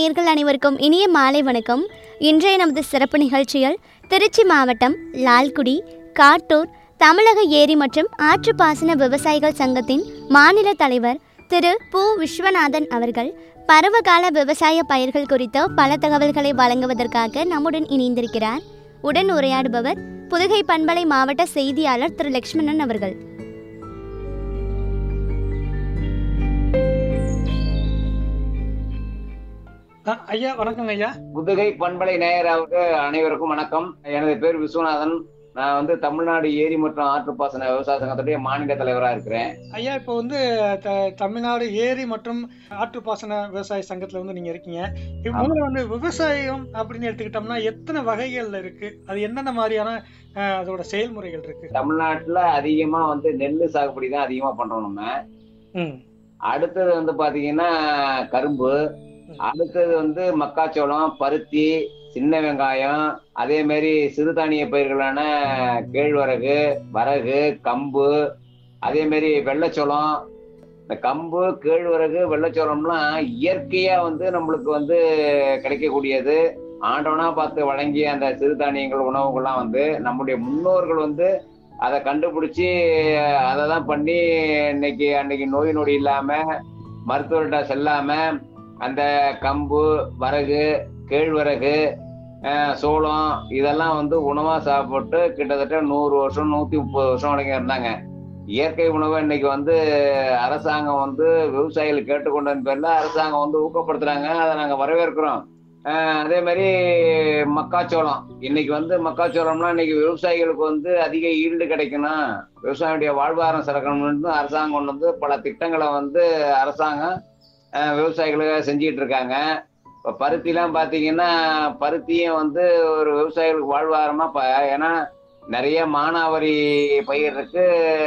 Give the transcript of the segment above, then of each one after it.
நேயர்கள் அனைவருக்கும் இனிய மாலை வணக்கம் இன்றைய நமது சிறப்பு நிகழ்ச்சியில் திருச்சி மாவட்டம் லால்குடி காட்டூர் தமிழக ஏரி மற்றும் ஆற்றுப்பாசன விவசாயிகள் சங்கத்தின் மாநில தலைவர் திரு பு விஸ்வநாதன் அவர்கள் பருவகால விவசாய பயிர்கள் குறித்த பல தகவல்களை வழங்குவதற்காக நம்முடன் இணைந்திருக்கிறார் உடன் உரையாடுபவர் புதுகை பண்பலை மாவட்ட செய்தியாளர் திரு லக்ஷ்மணன் அவர்கள் ஆ, ஐயா வணக்கங்க ஐயா புதுகை பண்பலை நேயராவுக்கு அனைவருக்கும் வணக்கம் எனது பேர் விஸ்வநாதன் நான் வந்து தமிழ்நாடு ஏரி மற்றும் ஆற்றுப்பாசன விவசாய சங்கத்துடைய மாநில தலைவரா இருக்கிறேன் ஐயா இப்போ வந்து த- தமிழ்நாடு ஏரி மற்றும் ஆற்றுப்பாசன விவசாய சங்கத்துல வந்து நீங்க இருக்கீங்க இப்போ முதல்ல வந்து விவசாயம் அப்படின்னு எடுத்துக்கிட்டோம்னா எத்தனை வகைகள்ல இருக்கு அது என்னென்ன மாதிரியான ஆ, அதோட செயல்முறைகள் இருக்கு தமிழ்நாட்டுல அதிகமா வந்து நெல் சாகுபடி தான் அதிகமா பண்றோம் நம்ம ம் அடுத்தது வந்து பாத்தீங்கன்னா கரும்பு அடுத்தது வந்து மக்காச்சோளம் பருத்தி சின்ன வெங்காயம் அதே மாதிரி சிறுதானிய பயிர்களான கேழ்வரகு வரகு கம்பு அதே மாதிரி வெள்ளைச்சோளம் இந்த கம்பு கேழ்வரகு வெள்ளைச்சோளம்லாம் இயற்கையா வந்து நம்மளுக்கு வந்து கிடைக்கக்கூடியது ஆண்டவனா பார்த்து வழங்கிய அந்த சிறுதானியங்கள் உணவுகள்லாம் வந்து நம்முடைய முன்னோர்கள் வந்து அதை கண்டுபிடிச்சி அதை தான் பண்ணி இன்னைக்கு அன்னைக்கு நோய் நொடி இல்லாம மருத்துவர்கிட்ட செல்லாம அந்த கம்பு வரகு கேழ்வரகு அஹ், சோளம் இதெல்லாம் வந்து உணவா சாப்பிட்டு கிட்டத்தட்ட நூறு வருஷம் நூத்தி முப்பது வருஷம் வரைக்கும் இருந்தாங்க இயற்கை உணவை இன்னைக்கு வந்து அரசாங்கம் வந்து விவசாயிகள் கேட்டுக்கொண்டதன் பேர்ல அரசாங்கம் வந்து ஊக்கப்படுத்துறாங்க அதை நாங்க வரவேற்கிறோம் அஹ், அதே மாதிரி மக்காச்சோளம் இன்னைக்கு வந்து மக்காச்சோளம்லாம் இன்னைக்கு விவசாயிகளுக்கு வந்து அதிக ஈல்டு கிடைக்கணும் விவசாயியுடைய வாழ்வாதாரம் சிறக்கணும்னு அரசாங்கம் வந்து பல திட்டங்களை வந்து அரசாங்கம் அஹ், விவசாயிகளுக்கு செஞ்சுக்கிட்டு இருக்காங்க இப்போ பருத்திலாம் பார்த்தீங்கன்னா பருத்தியும் வந்து ஒரு விவசாயிகளுக்கு வாழ்வாதாரமா ப ஏன்னா நிறைய மானாவரி பயிர் இருக்கு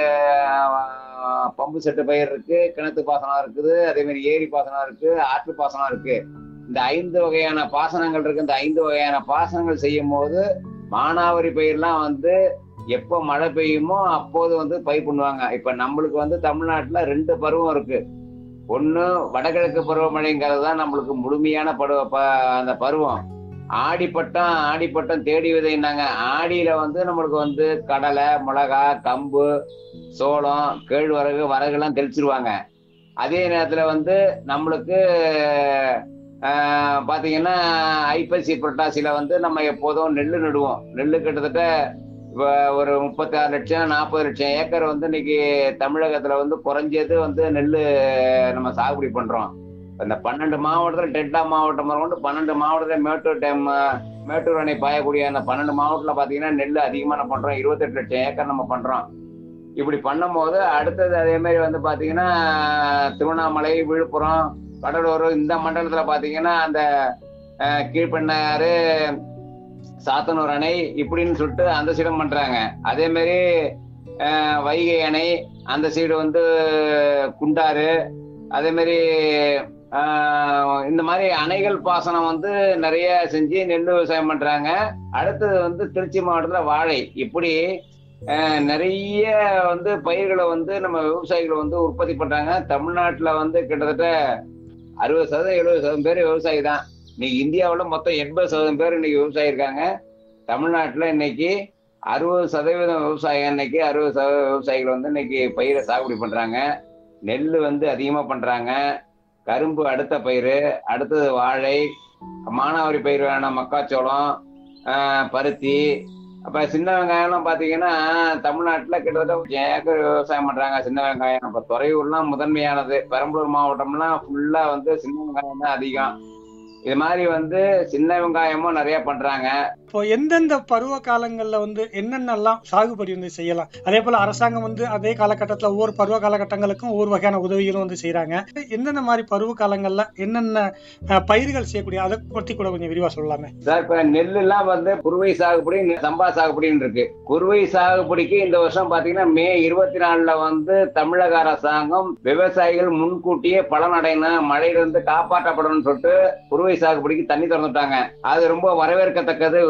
அஹ், பம்பு செட்டு பயிர் இருக்கு கிணத்து பாசனம் இருக்குது அதே மாதிரி ஏரி பாசனம் இருக்கு ஆற்று பாசனம் இருக்கு இந்த ஐந்து வகையான பாசனங்கள் இருக்கு இந்த ஐந்து வகையான பாசனங்கள் செய்யும் போது மானாவரி பயிர்லாம் வந்து எப்போ மழை பெய்யுமோ அப்போது வந்து பயிர் பண்ணுவாங்க இப்ப நம்மளுக்கு வந்து தமிழ்நாட்டுல ரெண்டு பருவம் இருக்கு ஒண்ணு வடகிழக்கு பருவமழைங்கிறது தான் நம்மளுக்கு முழுமையான பருவ ப- அந்த பருவம் ஆடிப்பட்டம் ஆடிப்பட்டம் தேடி விதைன்னாங்க ஆடியில வந்து நம்மளுக்கு வந்து கடலை மிளகா கம்பு சோளம் கேழ்வரகு வரகுலாம் தெளிச்சிருவாங்க அதே நேரத்துல வந்து நம்மளுக்கு ஆஹ், பாத்தீங்கன்னா ஐப்பசி புரட்டாசியில வந்து நம்ம எப்போதும் நெல் நடுவோம் நெல் கிட்டத்தட்ட இப்ப ஒரு முப்பத்தாறு லட்சம் நாற்பது லட்சம் ஏக்கர் வந்து இன்னைக்கு தமிழகத்துல வந்து குறைஞ்சது வந்து நெல் நம்ம சாகுபடி பண்றோம் இந்த பன்னெண்டு மாவட்டத்தில் டெல்டா மாவட்டம் கொண்டு பன்னெண்டு மாவட்டத்தில் மேட்டூர் டேம் மேட்டூர் அணை பாயக்கூடிய அந்த பன்னெண்டு மாவட்டத்தில் பார்த்தீங்கன்னா நெல் அதிகமாக நம்ம பண்ணுறோம் இருபத்தெட்டு லட்சம் ஏக்கர் நம்ம பண்ணுறோம் இப்படி பண்ணும்போது அடுத்தது அதே மாதிரி வந்து பார்த்தீங்கன்னா திருவண்ணாமலை விழுப்புரம் கடலூர் இந்த மண்டலத்தில் பார்த்தீங்கன்னா அந்த அஹ், கீழ்பெண்ணாறு சாத்தனூர் அணை இப்படின்னு சொல்லிட்டு அந்த சைடும் பண்றாங்க அதே மாதிரி அஹ், வைகை அணை அந்த சைடு வந்து குண்டாறு அதே மாதிரி ஆஹ், இந்த மாதிரி அணைகள் பாசனம் வந்து நிறைய செஞ்சு நெல் விவசாயம் பண்றாங்க அடுத்தது வந்து திருச்சி மாவட்டத்துல வாழை இப்படி ஆஹ், நிறைய வந்து பயிர்களை வந்து நம்ம விவசாயிகள் வந்து உற்பத்தி பண்றாங்க தமிழ்நாட்டுல வந்து கிட்டத்தட்ட அறுபது சதவீதம் எழுபது சதவீதம் பேர் விவசாயி தான் இன்னைக்கு இந்தியாவில் மொத்தம் எண்பது சதவீதம் பேர் இன்னைக்கு விவசாயி இருக்காங்க தமிழ்நாட்டுல இன்னைக்கு அறுபது சதவீதம் விவசாயம் இன்னைக்கு அறுபது சதவீத விவசாயிகள் வந்து இன்னைக்கு பயிரை சாகுபடி பண்றாங்க நெல் வந்து அதிகமா பண்றாங்க கரும்பு அடுத்த பயிர் அடுத்தது வாழை மானாவாரி பயிரான மக்காச்சோளம் ஆஹ், பருத்தி அப்ப சின்ன வெங்காயம்லாம் பாத்தீங்கன்னா தமிழ்நாட்டுல கிட்டத்தட்ட ஒரு ஏக்கர் விவசாயம் பண்றாங்க சின்ன வெங்காயம் அப்ப துறையூர்லாம் முதன்மையானது பெரம்பலூர் மாவட்டம்லாம் ஃபுல்லா வந்து சின்ன வெங்காயம் தான் அதிகம் இது மாதிரி வந்து சின்ன வெங்காயமும் நிறைய பண்றாங்க இப்போ எந்தெந்த பருவ காலங்கள்ல வந்து என்னென்னலாம் சாகுபடி வந்து செய்யலாம் அதே போல அரசாங்கம் வந்து அதே காலகட்டத்துல ஒவ்வொரு பருவ காலகட்டங்களுக்கும் ஒவ்வொரு வகையான உதவிகளும் வந்து செய்றாங்க எந்தெந்த மாதிரி பருவ காலங்கள்ல என்னென்ன அஹ், பயிர்கள் செய்யக்கூடிய அதை பத்தி கூட கொஞ்சம் விரிவா சொல்லலாமே சார் இப்ப நெல் எல்லாம் வந்து குறுவை சாகுபடி நெ- சம்பா சாகுபடின்னு இருக்கு குறுவை சாகுபடிக்கு இந்த வருஷம் பாத்தீங்கன்னா மே இருபத்தி நாலுல வந்து தமிழக அரசாங்கம் விவசாயிகள் முன்கூட்டியே பலன் அடையணும் மழையிலிருந்து காப்பாற்றப்படணும்னு சொல்லிட்டு குறுவை சாகுபடிக்கு தண்ணி திறந்துட்டாங்க அது ரொம்ப வரவேற்கத்தக்கது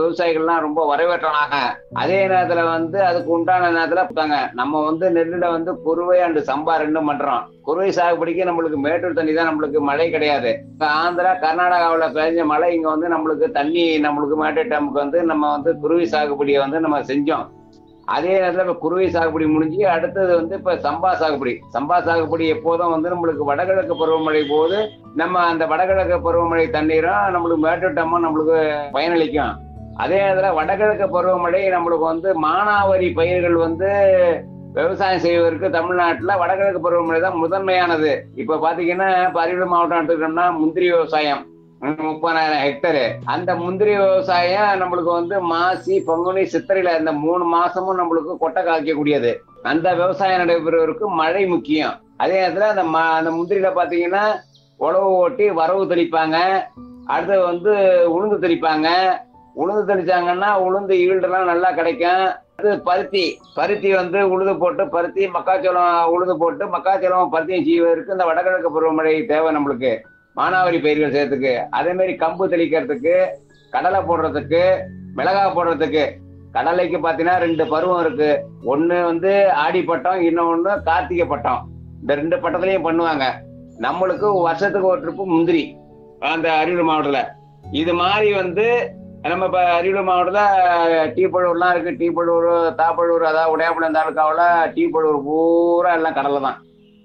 விவசாயிகள்லாம் ரொம்ப வரவேற்றாங்க அதே நேரத்துல வந்து அதுக்கு உண்டான நேரத்துல கொடுத்தாங்க நம்ம வந்து நெல்லுல வந்து குறுவை அண்டு சம்பா ரெண்டும் பண்றோம் குறுவை சாகுபடிக்கு நம்மளுக்கு மேட்டூர் தண்ணி தான் நம்மளுக்கு மழை கிடையாது இப்ப ஆந்திரா கர்நாடகாவுல பெஞ்ச மழை இங்க வந்து நம்மளுக்கு தண்ணி நம்மளுக்கு மேட்டூர் டேமுக்கு வந்து நம்ம வந்து குருவி சாகுபடியை வந்து நம்ம செஞ்சோம் அதே நேரத்துல இப்ப குருவி சாகுபடி முடிஞ்சு அடுத்தது வந்து இப்ப சம்பா சாகுபடி சம்பா சாகுபடி எப்போதும் வந்து நம்மளுக்கு வடகிழக்கு பருவமழை போது நம்ம அந்த வடகிழக்கு பருவமழை தண்ணீரும் நம்மளுக்கு மேட்டூர் டேமும் நம்மளுக்கு பயனளிக்கும் அதே நேரத்துல வடகிழக்கு பருவமழை நம்மளுக்கு வந்து மானாவாரி பயிர்கள் வந்து விவசாயம் செய்வதற்கு தமிழ்நாட்டுல வடகிழக்கு பருவமழை தான் முதன்மையானது இப்ப பாத்தீங்கன்னா இப்ப அரியலூர் மாவட்டம் எடுத்துக்கிட்டோம்னா முந்திரி விவசாயம் உம், முப்பதாயிரம் ஹெக்டரு அந்த முந்திரி விவசாயம் நம்மளுக்கு வந்து மாசி பங்குனி சித்திரையில இந்த மூணு மாசமும் நம்மளுக்கு கொட்டை காய்க்கக்கூடியது அந்த விவசாயம் நடைபெறுவதற்கு மழை முக்கியம் அதே நேரத்துல அந்த ம- அந்த முந்திரியில பாத்தீங்கன்னா உழவு ஓட்டி வரவு தெளிப்பாங்க அடுத்து வந்து உளுந்து தெளிப்பாங்க உளுந்து தெளிச்சாங்கன்னா உளுந்து ஈல்டெல்லாம் நல்லா கிடைக்கும் அடுத்து பருத்தி பருத்தி வந்து உழுது போட்டு பருத்தி மக்காச்சோளம் உழுது போட்டு மக்காச்சோளம் பருத்தியும் செய்வதற்கு இந்த வடகிழக்கு பருவமழை தேவை நம்மளுக்கு மானாவாரி பயிர்கள் செய்யறதுக்கு அதே மாதிரி கம்பு தெளிக்கிறதுக்கு கடலை போடுறதுக்கு மிளகாய் போடுறதுக்கு கடலைக்கு பாத்தீங்கன்னா ரெண்டு பருவம் இருக்கு ஒண்ணு வந்து ஆடி பட்டம் இன்னொன்னு கார்த்திகை பட்டம் இந்த ரெண்டு பட்டத்துலயும் பண்ணுவாங்க நம்மளுக்கு வருஷத்துக்கு ஒரு ட்ரிப்பு முந்திரி அந்த அரியலூர் மாவட்டத்துல இது மாதிரி வந்து நம்ம இப்ப அரியலூர் மாவட்டத்துல டீப்பழூர்லாம் இருக்கு டீப்பழூர் தாப்பழூர் அதாவது உடையாப்புலம் தாலுக்காவில் டீப்பழூர் பூரா எல்லாம் கடலை தான்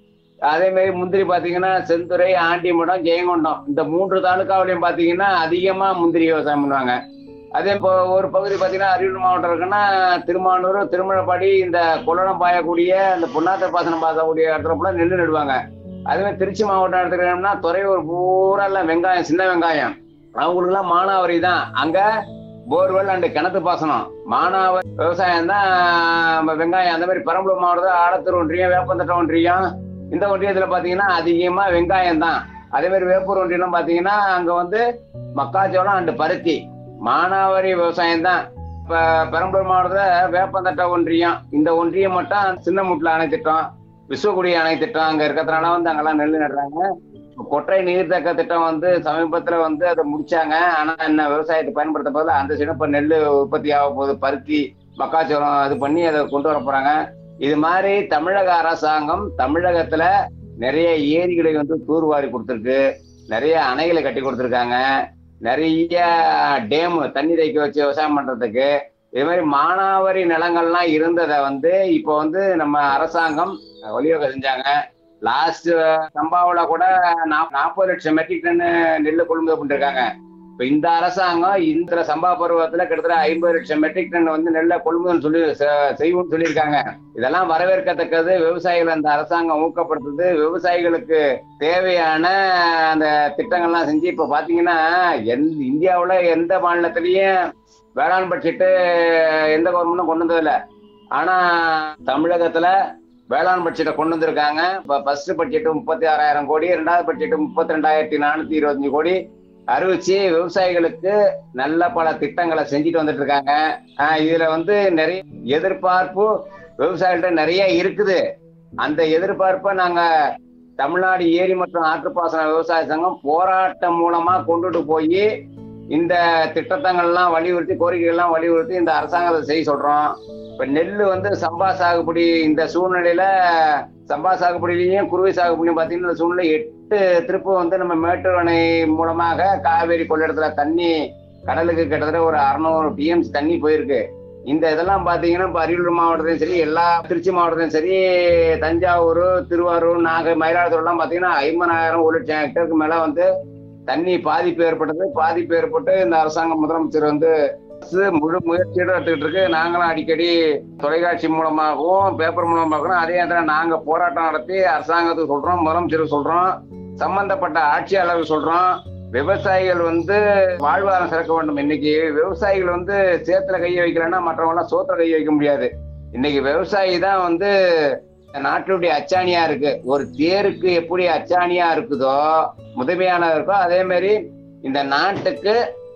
அதே மாதிரி முந்திரி பாத்தீங்கன்னா செந்துறை ஆண்டிமடம் ஜெயங்கொண்டம் இந்த மூன்று தாலுக்காவிலையும் பாத்தீங்கன்னா அதிகமா முந்திரி விவசாயம் பண்ணுவாங்க அதே இப்போ ஒரு பகுதி பாத்தீங்கன்னா அரியலூர் மாவட்டம் இருக்குன்னா திருமானூர் திருமழப்பாடி இந்த கொள்ளடம் பாயக்கூடிய இந்த பொன்னாத்த பாசனம் பாசக்கூடிய இடத்துல கூட நெல் நடுவாங்க அதே மாதிரி திருச்சி மாவட்டம் எடுத்துக்கிட்டோம்னா துறையூர் பூரா எல்லாம் வெங்காயம் சின்ன வெங்காயம் அவங்களுக்கு எல்லாம் மானாவாரி தான் அங்க போர்வெல் அண்ட் கிணத்து பாசனம் மானாவாரி விவசாயம் தான் வெங்காயம் அந்த மாதிரி பெரம்பலூர் மாவட்டத்தில் ஆடத்தூர் ஒன்றியம் வேப்பந்தட்ட ஒன்றியம் இந்த ஒன்றியத்துல பாத்தீங்கன்னா அதிகமா வெங்காயம் தான் அதே மாதிரி வேப்பூர் ஒன்றியம் பாத்தீங்கன்னா அங்க வந்து மக்காச்சோளம் அண்ட் பருத்தி மானாவாரி விவசாயம் தான் இப்ப பெரம்பலூர் மாவட்டத்துல வேப்பந்தட்ட ஒன்றியம் இந்த ஒன்றியம் மட்டும் சின்ன முட்ல அணை திட்டம் விஸ்வகுடி அணை திட்டம் அங்க இருக்கிறதுனால வந்து அங்கெல்லாம் நெல் நடுறாங்க இப்ப கொற்றை நீர்த்தேக்க திட்டம் வந்து சமீபத்துல வந்து அதை முடிச்சாங்க ஆனா என்ன விவசாயத்தை பயன்படுத்த போது அந்த சைடு இப்ப நெல் உற்பத்தி ஆக போகுது பருத்தி மக்காச்சோளம் இது பண்ணி அதை கொண்டு வர போறாங்க இது மாதிரி தமிழக அரசாங்கம் தமிழகத்துல நிறைய ஏரிகளை வந்து தூர்வாரி கொடுத்துருக்கு நிறைய அணைகளை கட்டி கொடுத்துருக்காங்க நிறைய டேம் தண்ணி தேக்கி வச்சு விவசாயம் பண்றதுக்கு இது மாதிரி மானாவாரி நிலங்கள்லாம் இருந்ததை வந்து இப்போ வந்து நம்ம அரசாங்கம் வழிவகை செஞ்சாங்க லாஸ்ட் சம்பாவில் கூட நாற்பது லட்சம் மெட்ரிக் டன் நெல் கொள்முதல் பண்ணிருக்காங்க இப்ப இந்த அரசாங்கம் இந்த சம்பா பருவத்துல கிட்டத்தட்ட ஐம்பது லட்சம் மெட்ரிக் டன் வந்து நெல்லை கொள்முதல் சொல்லி செ- செய்வோம்னு சொல்லியிருக்காங்க இதெல்லாம் வரவேற்கத்தக்கது விவசாயிகள் அந்த அரசாங்கம் ஊக்கப்படுத்துது விவசாயிகளுக்கு தேவையான அந்த திட்டங்கள்லாம் செஞ்சு இப்ப பாத்தீங்கன்னா எந்த இந்தியாவுல எந்த மாநிலத்திலயும் வேளாண் பட்ஜெட்டு எந்த கவர்மெண்ட்டும் கொண்டு வந்ததில்ல ஆனா தமிழகத்துல வேளாண் பட்ஜெட்டை கொண்டு வந்திருக்காங்க இப்ப ஃபர்ஸ்ட் பட்ஜெட் முப்பத்தி ஆறாயிரம் கோடி ரெண்டாவது பட்ஜெட் முப்பத்தி ரெண்டாயிரத்தி நானூத்தி இருபத்தஞ்சு கோடி அறிவிச்சு விவசாயிகளுக்கு நல்ல பல திட்டங்களை செஞ்சுட்டு வந்துட்டு இருக்காங்க ஆஹ் இதுல வந்து நிறைய எதிர்பார்ப்பு விவசாயிகள்ட்ட நிறைய இருக்குது அந்த எதிர்பார்ப்பை நாங்க தமிழ்நாடு ஏரி மற்றும் ஆற்றுப்பாசன விவசாய சங்கம் போராட்டம் மூலமா கொண்டுட்டு போய் இந்த திட்டத்தங்கள்லாம் வலியுறுத்தி கோரிக்கைகள்லாம் வலியுறுத்தி இந்த அரசாங்கத்தை செய்ய சொல்றோம் இப்ப நெல் வந்து சம்பா சாகுபடி இந்த சூழ்நிலையில சம்பா சாகுபடியிலையும் குருவை சாகுபடியும் பாத்தீங்கன்னா இந்த சூழ்நிலை எட்டு திருப்பு வந்து நம்ம மேட்டூர் அணை மூலமாக காவேரி கொள்ளிடத்துல தண்ணி கடலுக்கு கிட்டத்தட்ட ஒரு அறுநூறு டிஎம்ஸ் தண்ணி போயிருக்கு இந்த இதெல்லாம் பாத்தீங்கன்னா இப்ப அரியலூர் மாவட்டத்திலும் சரி எல்லா திருச்சி மாவட்டத்திலும் சரி தஞ்சாவூர் திருவாரூர் நாகை மயிலாடுதுறை எல்லாம் பாத்தீங்கன்னா ஐம்பதாயிரம் ஒரு லட்சம் ஹெக்டருக்கு மேல வந்து தண்ணி பாதிப்பு ஏற்பட்டது பாதிப்பு ஏற்பட்டு இந்த அரசாங்க முதலமைச்சர் வந்து அரசு முழு முயற்சியோட எடுத்துக்கிட்டு இருக்கு நாங்களும் அடிக்கடி தொலைக்காட்சி மூலமாகவும் பேப்பர் மூலமாகவும் அதே நேரத்தில் நாங்க போராட்டம் நடத்தி அரசாங்கத்துக்கு சொல்றோம் முதலமைச்சருக்கு சொல்றோம் சம்பந்தப்பட்ட ஆட்சியாளர்கள் சொல்றோம் விவசாயிகள் வந்து வாழ்வாதாரம் சிறக்க வேண்டும் இன்னைக்கு விவசாயிகள் வந்து சேத்துல கையை வைக்கலன்னா மற்றவங்க எல்லாம் சோத்துல கையை வைக்க முடியாது இன்னைக்கு விவசாயி தான் வந்து நாட்டுடைய அச்சாணியா இருக்கு ஒரு தேருக்கு எப்படி அச்சாணியா இருக்குதோ முதன்மையான இருக்கோ அதே மாதிரி இந்த நாட்டுக்கு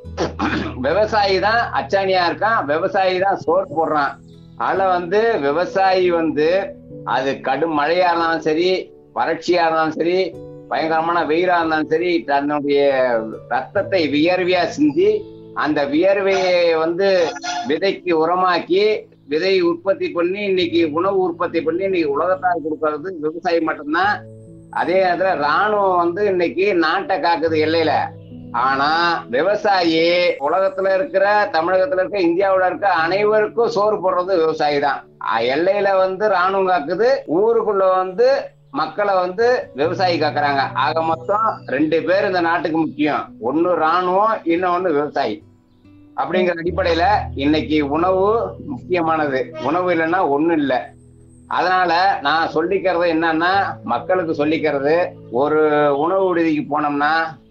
விவசாயி தான் அச்சாணியா இருக்கான் விவசாயி தான் சோறு போடுறான் அதுல வந்து விவசாயி வந்து அது கடும் மழையா இருந்தாலும் சரி வறட்சியா இருந்தாலும் சரி பயங்கரமான வெயிலா இருந்தாலும் சரி தன்னுடைய ரத்தத்தை வியர்வியா சிந்தி அந்த வியர்வையை வந்து விதைக்கு உரமாக்கி விதை உற்பத்தி பண்ணி இன்னைக்கு உணவு உற்பத்தி பண்ணி இன்னைக்கு உலகத்தார் கொடுக்கறது விவசாயி மட்டும்தான் அதே நேரத்துல ராணுவம் வந்து இன்னைக்கு நாட்டை காக்குது எல்லையில ஆனா விவசாயி உலகத்துல இருக்கிற தமிழகத்துல இருக்க இந்தியாவுல இருக்க அனைவருக்கும் சோறு போடுறது விவசாயி தான் அஹ் எல்லையில வந்து ராணுவம் காக்குது ஊருக்குள்ள வந்து மக்களை வந்து விவசாயி காக்குறாங்க ஆக மொத்தம் ரெண்டு பேர் இந்த நாட்டுக்கு முக்கியம் ஒன்னு ராணுவம் இன்னொன்னு விவசாயி அப்படிங்கிற அடிப்படையில இன்னைக்கு உணவு முக்கியமானது உணவு இல்லைன்னா ஒண்ணும் இல்லை அதனால நான் சொல்லிக்கிறது என்னன்னா மக்களுக்கு சொல்லிக்கிறது ஒரு உணவு விடுதிக்கு போனோம்னா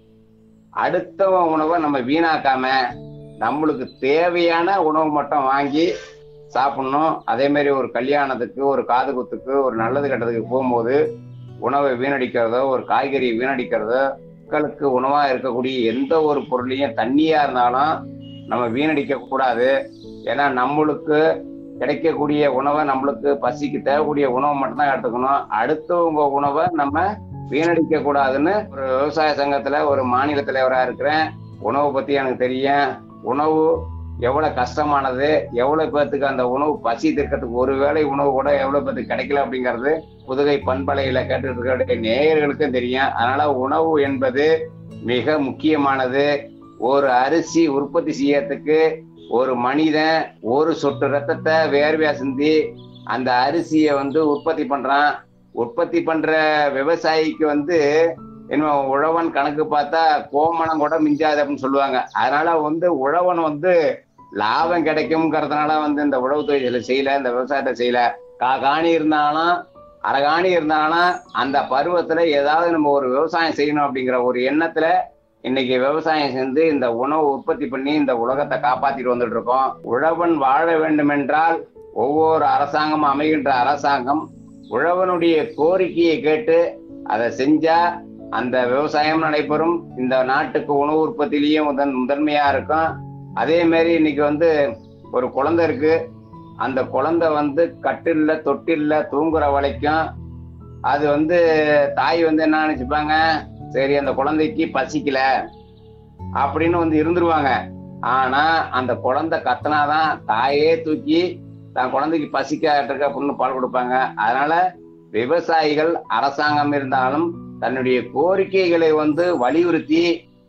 அடுத்தவன் உணவை நம்ம வீணாக்காம நம்மளுக்கு தேவையான உணவு மட்டும் வாங்கி சாப்பிடணும் அதே மாதிரி ஒரு கல்யாணத்துக்கு ஒரு காது குத்துக்கு ஒரு நல்லது கெட்டதுக்கு போகும்போது உணவை வீணடிக்கிறதோ ஒரு காய்கறி வீணடிக்கிறதோ மக்களுக்கு உணவா இருக்கக்கூடிய எந்த ஒரு பொருளையும் தண்ணியா இருந்தாலும் நம்ம வீணடிக்க கூடாது ஏன்னா நம்மளுக்கு கிடைக்கக்கூடிய உணவை நம்மளுக்கு பசிக்கு தேவைக்கூடிய உணவை மட்டும்தான் எடுத்துக்கணும் அடுத்தவங்க உணவை நம்ம வீணடிக்க கூடாதுன்னு ஒரு விவசாய சங்கத்துல ஒரு மாநில தலைவரா இருக்கிறேன் உணவு பத்தி எனக்கு தெரியும் உணவு எவ்வளவு கஷ்டமானது எவ்வளவு பேர்த்துக்கு அந்த உணவு பசி தீர்க்கறதுக்கு ஒரு வேளை உணவு கூட எவ்வளவு பேர்த்துக்கு கிடைக்கல அப்படிங்கிறது புதுகை பண்பலையில கேட்டுட்டு இருக்கிற நேயர்களுக்கும் தெரியும் அதனால உணவு என்பது மிக முக்கியமானது ஒரு அரிசி உற்பத்தி செய்யறதுக்கு ஒரு மனிதன் ஒரு சொட்டு ரத்தத்தை வேர்வையா சிந்தி அந்த அரிசியை வந்து உற்பத்தி பண்றான் உற்பத்தி பண்ற விவசாயிக்கு வந்து என்ன உழவன் கணக்கு பார்த்தா கோமணம் கூட மிஞ்சாது அப்படின்னு சொல்லுவாங்க அதனால வந்து உழவன் வந்து லாபம் கிடைக்கும்ங்கிறதுனால வந்து இந்த உழவு தொழிலை செய்யல இந்த விவசாயத்தை செய்யல கா காணி இருந்தாலும் அரகாணி இருந்தாலும் அந்த பருவத்துல ஏதாவது நம்ம ஒரு விவசாயம் செய்யணும் அப்படிங்கிற ஒரு எண்ணத்துல இன்னைக்கு விவசாயம் செஞ்சு இந்த உணவு உற்பத்தி பண்ணி இந்த உலகத்தை காப்பாத்திட்டு வந்துட்டு இருக்கோம் உழவன் வாழ வேண்டும் என்றால் ஒவ்வொரு அரசாங்கம் அமைகின்ற அரசாங்கம் உழவனுடைய கோரிக்கையை கேட்டு அதை செஞ்சா அந்த விவசாயம் நடைபெறும் இந்த நாட்டுக்கு உணவு உற்பத்தியிலையும் முதன் முதன்மையா இருக்கும் அதே மாதிரி இன்னைக்கு வந்து ஒரு குழந்தை இருக்கு அந்த குழந்தை வந்து கட்டில்ல தொட்டில்ல தூங்குற வரைக்கும் அது வந்து தாய் வந்து என்ன நினைச்சுப்பாங்க சரி அந்த குழந்தைக்கு பசிக்கல அப்படின்னு வந்து இருந்துருவாங்க ஆனா அந்த குழந்தை கத்துனாதான் தாயே தூக்கி தன் குழந்தைக்கு பசிக்காட்டிருக்கு அப்படின்னு பால் கொடுப்பாங்க அதனால விவசாயிகள் அரசாங்கம் இருந்தாலும் தன்னுடைய கோரிக்கைகளை வந்து வலியுறுத்தி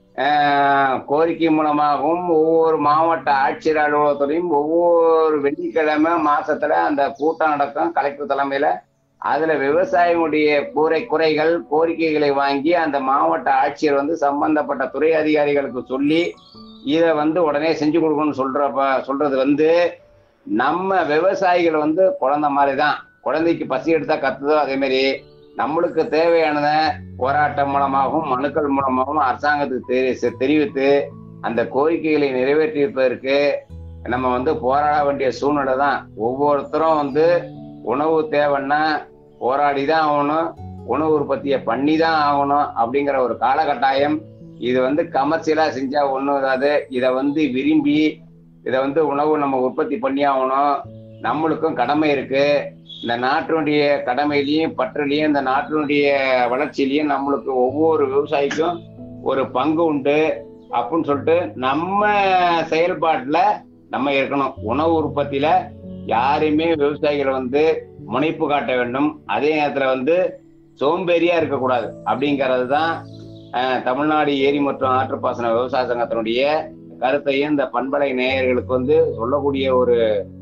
ஆஹ், கோரிக்கை மூலமாகவும் ஒவ்வொரு மாவட்ட ஆட்சியர் அலுவலகத்திலையும் ஒவ்வொரு வெள்ளிக்கிழமை மாசத்துல அந்த கூட்டம் நடக்கும் கலெக்டர் தலைமையில அதுல விவசாயிகளுடைய குறை குறைகள் கோரிக்கைகளை வாங்கி அந்த மாவட்ட ஆட்சியர் வந்து சம்பந்தப்பட்ட துறை அதிகாரிகளுக்கு சொல்லி இதை வந்து உடனே செஞ்சு கொடுக்கணும்னு சொல்றப்ப சொல்றது வந்து நம்ம விவசாயிகள் வந்து குழந்தை மாதிரி தான் குழந்தைக்கு பசி எடுத்தா கத்துதோ அதே மாதிரி நம்மளுக்கு தேவையானத போராட்டம் மூலமாகவும் மனுக்கள் மூலமாகவும் அரசாங்கத்துக்கு தெரி- தெரிவித்து அந்த கோரிக்கைகளை நிறைவேற்றியிருப்பதற்கு நம்ம வந்து போராட வேண்டிய சூழ்நிலை தான் ஒவ்வொருத்தரும் வந்து உணவு தேவைன்னா போராடி தான் ஆகணும் உணவு உற்பத்தியை பண்ணி தான் ஆகணும் அப்படிங்கிற ஒரு காலகட்டாயம் இது வந்து கமர்ஷியலா செஞ்சா ஒண்ணும் இதாது இதை வந்து விரும்பி இதை வந்து உணவு நம்ம உற்பத்தி பண்ணி ஆகணும் நம்மளுக்கும் கடமை இருக்கு இந்த நாட்டினுடைய கடமையிலையும் பற்றிலையும் இந்த நாட்டினுடைய வளர்ச்சியிலையும் நம்மளுக்கு ஒவ்வொரு விவசாயிக்கும் ஒரு பங்கு உண்டு அப்படின்னு சொல்லிட்டு நம்ம செயல்பாட்டுல நம்ம இருக்கணும் உணவு உற்பத்தியில யாரையுமே விவசாயிகள் வந்து முனைப்பு காட்ட வேண்டும் அதே நேரத்துல வந்து சோம்பேறியா இருக்கக்கூடாது அப்படிங்கிறது தான் அஹ், தமிழ்நாடு ஏரி மற்றும் ஆற்றுப்பாசன விவசாய சங்கத்தினுடைய கருத்தையும் இந்த பண்பலை நேயர்களுக்கு வந்து சொல்லக்கூடிய ஒரு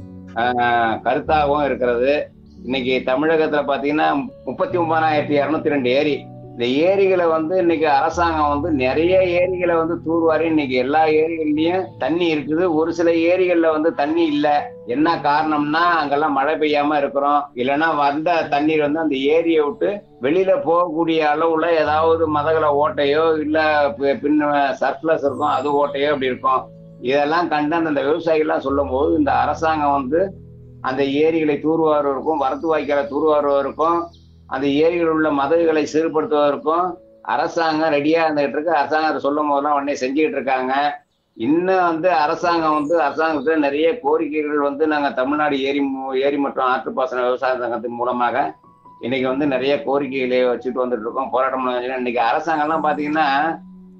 அஹ், கருத்தாகவும் இருக்கிறது இன்னைக்கு தமிழகத்துல பாத்தீங்கன்னா முப்பத்தி ஒன்பதாயிரத்தி இருநூத்தி ரெண்டு ஏரி இந்த ஏரிகளை வந்து இன்னைக்கு அரசாங்கம் வந்து நிறைய ஏரிகளை வந்து தூர்வாரி இன்னைக்கு எல்லா ஏரிகள்லயும் தண்ணி இருக்குது ஒரு சில ஏரிகள்ல வந்து தண்ணி இல்ல என்ன காரணம்னா அங்கெல்லாம் மழை பெய்யாம இருக்கிறோம் இல்லைன்னா வந்த தண்ணீர் வந்து அந்த ஏரியை விட்டு வெளியில போகக்கூடிய அளவுல ஏதாவது மதகல ஓட்டையோ இல்ல பி- பின்ன சர்ப்ளஸ் இருக்கும் அது ஓட்டையோ அப்படி இருக்கும் இதெல்லாம் கண்டு அந்த விவசாயிகள்லாம் சொல்லும் போது இந்த அரசாங்கம் வந்து அந்த ஏரிகளை தூர்வாருவதற்கும் வரத்து வாய்க்காலை தூர்வாருவதற்கும் அந்த ஏரியில் உள்ள மதகுகளை சீர்படுத்துவதற்கும் அரசாங்கம் ரெடியா இருந்துகிட்டு இருக்கு அரசாங்கம் அதை சொல்லும் போதெல்லாம் உடனே செஞ்சுக்கிட்டு இருக்காங்க இன்னும் வந்து அரசாங்கம் வந்து அரசாங்கத்துல நிறைய கோரிக்கைகள் வந்து நாங்க தமிழ்நாடு ஏரி மு- ஏரி மற்றும் ஆற்றுப்பாசன விவசாய சங்கத்தின் மூலமாக இன்னைக்கு வந்து நிறைய கோரிக்கைகளை வச்சுட்டு வந்துட்டு இருக்கோம் போராட்டம் பண்ணிட்டு இருக்கோம். இன்னைக்கு அரசாங்கம்லாம் பாத்தீங்கன்னா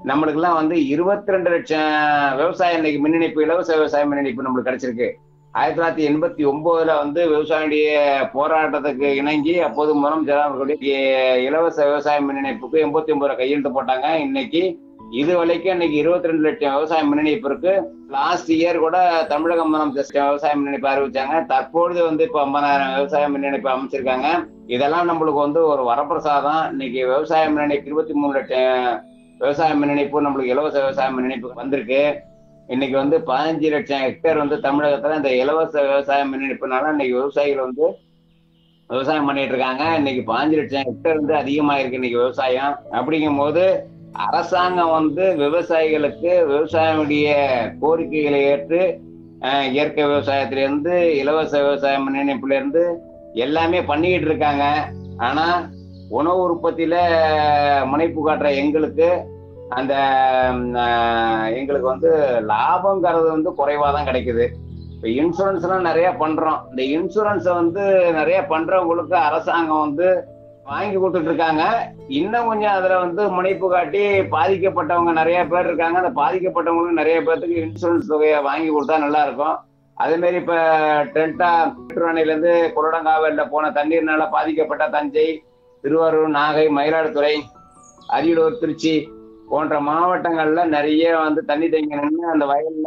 நம்மளுக்கெல்லாம் வந்து இருபத்தி ரெண்டு லட்சம் விவசாயம் இன்னைக்கு மின் இணைப்பு இலவச விவசாய மின் இணைப்பு நம்மளுக்கு கிடைச்சிருக்கு ஆயிரத்தி தொள்ளாயிரத்தி எண்பத்தி ஒன்பதுல வந்து விவசாயியுடைய போராட்டத்துக்கு இணங்கி அப்போது முதலமைச்சர் அவர்களுடைய இலவச விவசாய மின் இணைப்புக்கு எண்பத்தி ஒன்பது கையெழுத்து போட்டாங்க இன்னைக்கு இது வரைக்கும் இன்னைக்கு இருபத்தி ரெண்டு லட்சம் விவசாய மின் இணைப்பு இருக்கு லாஸ்ட் இயர் கூட தமிழக முதலமைச்சர் விவசாய மின் இணைப்பு அறிவிச்சாங்க தற்பொழுது வந்து இப்போ ஐம்பதாயிரம் விவசாய மின் இணைப்பு அமைச்சிருக்காங்க இதெல்லாம் நம்மளுக்கு வந்து ஒரு வரப்பிரசாதம் இன்னைக்கு விவசாய மின் இணைப்பு இருபத்தி மூணு லட்சம் விவசாய மின் இணைப்பு நம்மளுக்கு இலவச விவசாய மின் இணைப்பு வந்திருக்கு இன்னைக்கு வந்து பதினஞ்சு லட்சம் ஹெக்டேர் வந்து தமிழகத்துல இந்த இலவச விவசாய மின் இணைப்புனால இன்னைக்கு விவசாயிகள் வந்து விவசாயம் பண்ணிட்டு இருக்காங்க இன்னைக்கு பதினஞ்சு லட்சம் ஹெக்டேர் வந்து அதிகமா இருக்கு இன்னைக்கு விவசாயம் அப்படிங்கும் போது அரசாங்கம் வந்து விவசாயிகளுக்கு விவசாயிகளுடைய கோரிக்கைகளை ஏற்று அஹ், இயற்கை விவசாயத்திலிருந்து இலவச விவசாய மின் இணைப்புல இருந்து எல்லாமே பண்ணிக்கிட்டு இருக்காங்க ஆனா உணவு உற்பத்தியில முனைப்பு காட்டுற எங்களுக்கு அந்த ம், ஆஹ், எங்களுக்கு வந்து லாபங்கிறது வந்து குறைவா தான் கிடைக்குது இப்போ இன்சூரன்ஸ் எல்லாம் நிறைய பண்றோம் இந்த இன்சூரன்ஸை வந்து நிறைய பண்றவங்களுக்கு அரசாங்கம் வந்து வாங்கி கொடுத்துட்டு இருக்காங்க இன்னும் கொஞ்சம் அதுல வந்து முனைப்பு காட்டி பாதிக்கப்பட்டவங்க நிறைய பேர் இருக்காங்க அந்த பாதிக்கப்பட்டவங்களுக்கு நிறைய பேர்த்துக்கு இன்சூரன்ஸ் தொகையை வாங்கி கொடுத்தா நல்லா இருக்கும் அதே மாதிரி இப்ப டெல்டா மேட்டூர் இருந்து குரடங்காவல்ல போன தண்ணீர்னால பாதிக்கப்பட்ட தஞ்சை திருவாரூர் நாகை மயிலாடுதுறை அரியலூர் திருச்சி போன்ற மாவட்டங்கள்ல நிறைய வந்து தண்ணி தேங்கி நின்று அந்த வயல்ல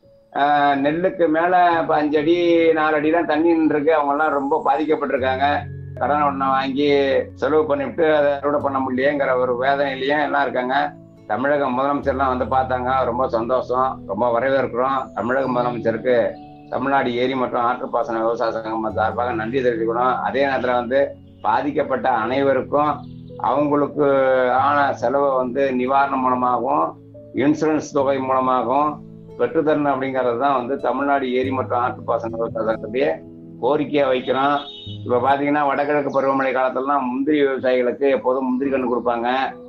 ஆஹ், நெல்லுக்கு மேல இப்ப அஞ்சு அடி நாலு அடி தான் தண்ணி நின்றுருக்கு அவங்க எல்லாம் ரொம்ப பாதிக்கப்பட்டிருக்காங்க கடன் ஒண்ண வாங்கி செலவு பண்ணிவிட்டு அதை அறுவடை பண்ண முடியலையேங்கிற ஒரு வேதனையிலயும் எல்லாம் இருக்காங்க தமிழக முதலமைச்சர்லாம் வந்து பார்த்தாங்க ரொம்ப சந்தோஷம் ரொம்ப வரவேற்கிறோம் தமிழக முதலமைச்சருக்கு தமிழ்நாடு ஏரி மற்றும் ஆற்றுப்பாசன விவசாய சங்கம் சார்பாக நன்றி தெரிவிக்கணும் அதே நேரத்தில் வந்து பாதிக்கப்பட்ட அனைவருக்கும் அவங்களுக்கு ஆன செலவை வந்து நிவாரணம் மூலமாகவும் இன்சூரன்ஸ் தொகை மூலமாகவும் பெற்றுத்தரணும் அப்படிங்கிறது தான் வந்து தமிழ்நாடு ஏரி மற்றும் ஆற்றுப்பாசன விவசாய சங்கத்துடைய கோரிக்கையை வைக்கிறோம் இப்போ பார்த்தீங்கன்னா வடகிழக்கு பருவமழை காலத்துலலாம் முந்திரி விவசாயிகளுக்கு எப்போதும் முந்திரி கன்று கொடுப்பாங்க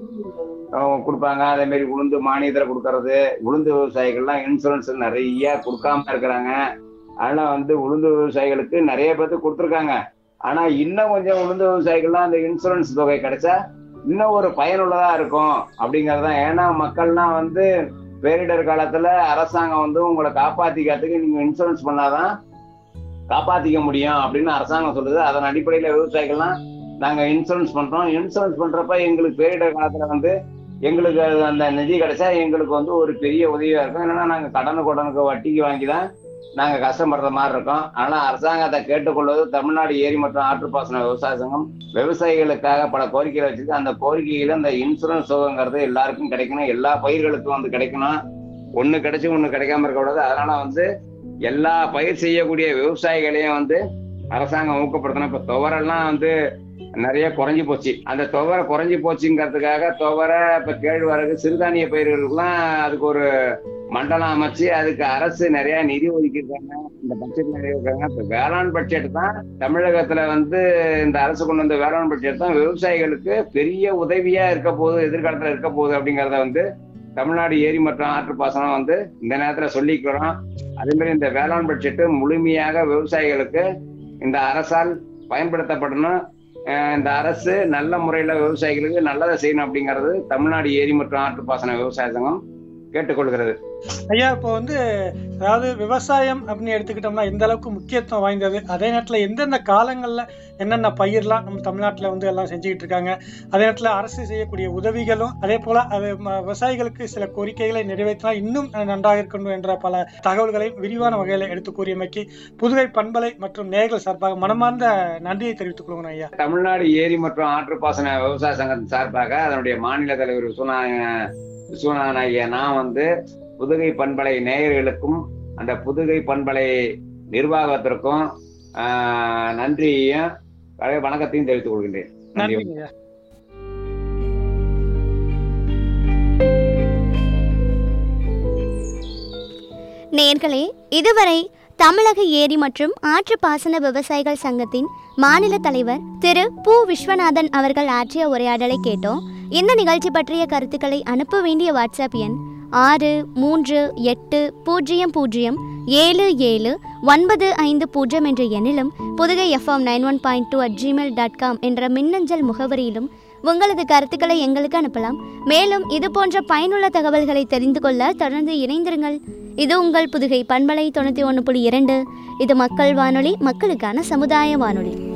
அவங்க கொடுப்பாங்க அதே மாதிரி உளுந்து மானியத்தில் கொடுக்கறது உளுந்து விவசாயிகள்லாம் இன்சூரன்ஸ் நிறைய கொடுக்காம இருக்கிறாங்க அதனால வந்து உளுந்து விவசாயிகளுக்கு நிறைய பேர்த்து கொடுத்துருக்காங்க ஆனா இன்னும் கொஞ்சம் உளுந்து விவசாயிகள்லாம் அந்த இன்சூரன்ஸ் தொகை கிடைச்சா இன்னும் ஒரு பயனுள்ளதா இருக்கும் அப்படிங்கிறது தான் ஏன்னா மக்கள்லாம் வந்து பேரிடர் காலத்துல அரசாங்கம் வந்து உங்களை காப்பாத்திக்கிறதுக்கு நீங்க இன்சூரன்ஸ் பண்ணாதான் காப்பாத்திக்க முடியும் அப்படின்னு அரசாங்கம் சொல்லுது அதன் அடிப்படையில விவசாயிகள்லாம் நாங்க இன்சூரன்ஸ் பண்றோம் இன்சூரன்ஸ் பண்றப்ப எங்களுக்கு பேரிடர் காலத்துல வந்து எங்களுக்கு அது அந்த நிதி கிடைச்சா எங்களுக்கு வந்து ஒரு பெரிய உதவியா இருக்கும் என்னன்னா நாங்க கடனுக்கு உடனுக்கு வட்டிக்கு வாங்கி தான் நாங்க கஷ்டப்படுற மாதிரி இருக்கோம் ஆனா அரசாங்கத்தை கேட்டுக்கொள்வது தமிழ்நாடு ஏரி மற்றும் ஆற்றுப்பாசன விவசாய சங்கம் விவசாயிகளுக்காக பல கோரிக்கைகளை வச்சிருக்கு அந்த கோரிக்கையில இந்த இன்சூரன்ஸ் சுகங்கிறது எல்லாருக்கும் கிடைக்கணும் எல்லா பயிர்களுக்கும் வந்து கிடைக்கணும் ஒண்ணு கிடைச்சு ஒண்ணு கிடைக்காம இருக்கக்கூடாது அதனால வந்து எல்லா பயிர் செய்யக்கூடிய விவசாயிகளையும் வந்து அரசாங்கம் ஊக்கப்படுத்தணும் இப்ப துவரெல்லாம் வந்து நிறைய குறைஞ்சி போச்சு அந்த துவரை குறைஞ்சி போச்சுங்கிறதுக்காக துவரை இப்ப கேழ்வரகு சிறுதானிய பயிர்களுக்கெல்லாம் அதுக்கு ஒரு மண்டலம் அமைச்சு அதுக்கு அரசு நிறைய நிதி ஒதுக்கியிருக்காங்க இந்த பட்ஜெட் நிறைய இருக்காங்க இப்ப வேளாண் பட்ஜெட் தான் தமிழகத்துல வந்து இந்த அரசு கொண்டு வந்த வேளாண் பட்ஜெட் தான் விவசாயிகளுக்கு பெரிய உதவியா இருக்க போகுது எதிர்காலத்துல இருக்க போகுது அப்படிங்கறத வந்து தமிழ்நாடு ஏரி மற்றும் ஆற்று பாசனம் வந்து இந்த நேரத்துல சொல்லிக்கிறோம் அதே மாதிரி இந்த வேளாண் பட்ஜெட் முழுமையாக விவசாயிகளுக்கு இந்த அரசால் பயன்படுத்தப்படணும் அஹ் இந்த அரசு நல்ல முறையில விவசாயிகளுக்கு நல்லதை செய்யணும் அப்படிங்கிறது தமிழ்நாடு ஏரி மற்றும் ஆற்று பாசன விவசாய சங்கம் கேட்டுக்கொள்கிறது ஐயா இப்போ வந்து அதாவது விவசாயம் அப்படின்னு எடுத்துக்கிட்டோம்னா எந்த அளவுக்கு முக்கியத்துவம் வாய்ந்தது அதே நேரத்தில் எந்தெந்த காலங்களில் என்னென்ன பயிர்லாம் நம்ம தமிழ்நாட்டில் வந்து எல்லாம் செஞ்சுக்கிட்டு இருக்காங்க அதே நேரத்தில் அரசு செய்யக்கூடிய உதவிகளும் அதே போல அது ம- விவசாயிகளுக்கு சில கோரிக்கைகளை நிறைவேற்றினால் இன்னும் நன்றாக இருக்கணும் என்ற பல தகவல்களை விரிவான வகையில் எடுத்து கூறியமைக்கு புதுவை பண்பலை மற்றும் நேர்கள் சார்பாக மனமார்ந்த நன்றியை தெரிவித்துக் கொள்கிறோம் ஐயா தமிழ்நாடு ஏரி மற்றும் ஆற்று பாசன விவசாய சங்கத்தின் சார்பாக அதனுடைய மாநில தலைவர் விஸ்வநாத விஸ்வநாதன் ஐயா நான் வந்து புதுகை பண்பலை நேயர்களுக்கும் அந்த புதுகை பண்பலை நிர்வாகத்திற்கும் ஆஹ், நன்றியையும் பழைய வணக்கத்தையும் தெரிவித்துக் கொள்கின்றேன் நன்றி நன்றி ஐயா நேர்களே இதுவரை தமிழக ஏரி மற்றும் ஆற்று பாசன விவசாயிகள் சங்கத்தின் மாநில தலைவர் திரு பு விஸ்வநாதன் அவர்கள் ஆற்றிய உரையாடலை கேட்டோம் இந்த நிகழ்ச்சி பற்றிய கருத்துக்களை அனுப்ப வேண்டிய வாட்ஸ்அப் எண் ஆறு மூன்று எட்டு பூஜ்ஜியம் பூஜ்ஜியம் ஏழு ஏழு ஒன்பது ஐந்து பூஜ்ஜியம் என்ற எண்ணிலும் Pudugai FM nine one point two at Gmail dot com என்ற மின்னஞ்சல் முகவரியிலும் உங்களது கருத்துக்களை எங்களுக்கு அனுப்பலாம் மேலும் இது போன்ற பயனுள்ள தகவல்களை தெரிந்து கொள்ள தொடர்ந்து இணைந்திருங்கள் இது உங்கள் புதுகை பண்பலை தொண்ணூற்றி ஒன்று புள்ளி இரண்டு இது மக்கள் வானொலி மக்களுக்கான சமுதாய வானொலி